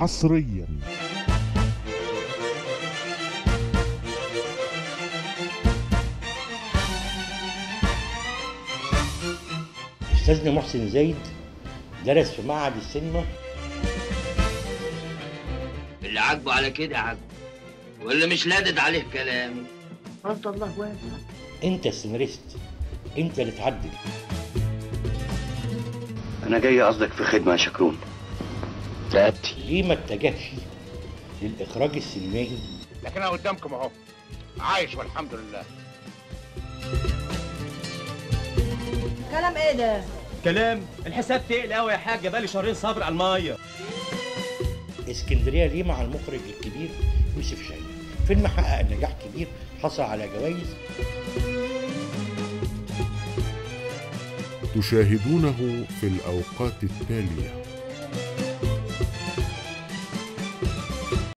حصريا استاذنا محسن زايد درس في معهد السينما اللي عاجبه على كده عاجبه واللي مش لادد عليه كلامي انت الله واسع انت السيناريست انت اللي تعدل انا جاي قصدك في خدمه يا شكرون رقبتي ليه ما اتجهش للاخراج السينمائي لكن انا قدامكم اهو عايش والحمد لله كلام ايه ده؟ كلام الحساب تقل قوي يا حاج بقالي شهرين صابر على الميه اسكندريه ليه مع المخرج الكبير يوسف شاهين فيلم حقق نجاح كبير حصل على جوائز تشاهدونه في الأوقات التالية